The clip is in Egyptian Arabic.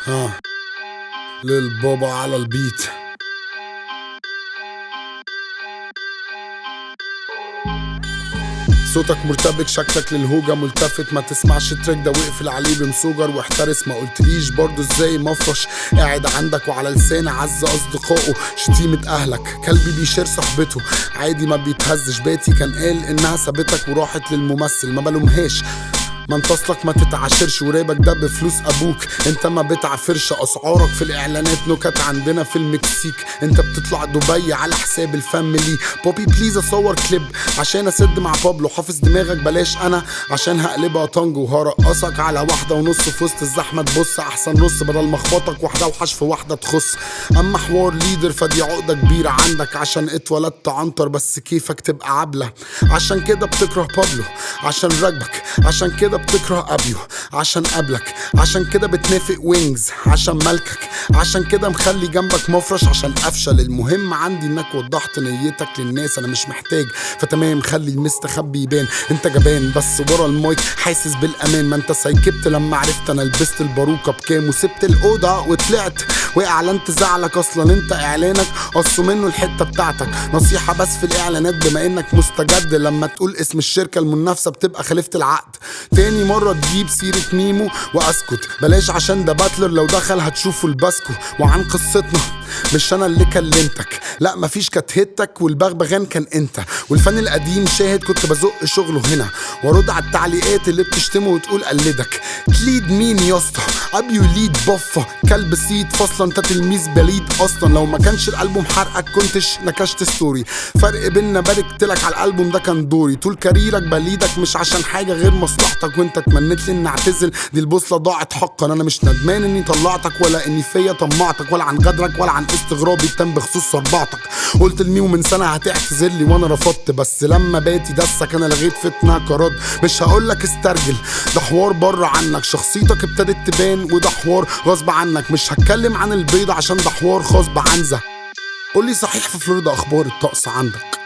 ها للبابا على البيت صوتك مرتبك شكلك للهوجة ملتفت ما تسمعش التراك ده واقفل عليه بمسوجر واحترس ما قلتليش برضو ازاي مفرش قاعد عندك وعلى لسان عز اصدقائه شتيمة اهلك كلبي بيشير صاحبته عادي ما بيتهزش باتي كان قال انها سابتك وراحت للممثل ما بلومهاش ما انت اصلك ما تتعاشرش ورابك ده بفلوس ابوك انت ما بتعافرش اسعارك في الاعلانات نكت عندنا في المكسيك انت بتطلع دبي على حساب الفاميلي بوبي بليز اصور كليب عشان اسد مع بابلو حافظ دماغك بلاش انا عشان هقلبها طنج وهرقصك على واحده ونص في وسط الزحمه تبص احسن نص بدل ما اخبطك واحده وحش في واحده تخص اما حوار ليدر فدي عقده كبيره عندك عشان اتولدت عنتر بس كيفك تبقى عبله عشان كده بتكره بابلو عشان راكبك عشان كده بتكره ابيو عشان قبلك عشان كده بتنافق وينجز عشان ملكك عشان كده مخلي جنبك مفرش عشان افشل المهم عندي انك وضحت نيتك للناس انا مش محتاج فتمام خلي المستخبي يبان انت جبان بس ورا المايك حاسس بالامان ما انت سيكبت لما عرفت انا لبست الباروكه بكام وسبت الاوضه وطلعت واعلنت زعلك اصلا انت اعلانك قصوا منه الحته بتاعتك نصيحه بس في الاعلانات بما انك مستجد لما تقول اسم الشركه المنافسه بتبقى خليفه العقد تاني مره تجيب سيره ميمو واسكت بلاش عشان ده باتلر لو دخل هتشوفوا الباسكو وعن قصتنا مش انا اللي كلمتك لا مفيش كانت هتك والبغبغان كان انت والفن القديم شاهد كنت بزق شغله هنا وارد على التعليقات اللي بتشتمه وتقول قلدك تليد مين يا اسطى ابيو ليد بفه كلب سيد فاصلا انت تلميذ بليد اصلا لو ما كانش الالبوم حرقك كنتش نكشت ستوري فرق بينا باركت لك على الالبوم ده كان دوري طول كاريرك بليدك مش عشان حاجه غير مصلحتك وانت تمنيت لي اني اعتزل دي البوصله ضاعت حقا انا مش ندمان اني طلعتك ولا اني فيا طمعتك ولا عن غدرك ولا عن استغرابي التام بخصوص صربعتك قلت لميو من سنه هتعتذر لي وانا رفضت بس لما باتي دسك انا لغيت فتنه كرد مش هقولك استرجل ده حوار بره عنك شخصيتك ابتدت تبان وده حوار غصب عنك مش هتكلم عن البيضة عشان ده حوار خاص بعنزة قولي صحيح في فلوريدا اخبار الطقس عندك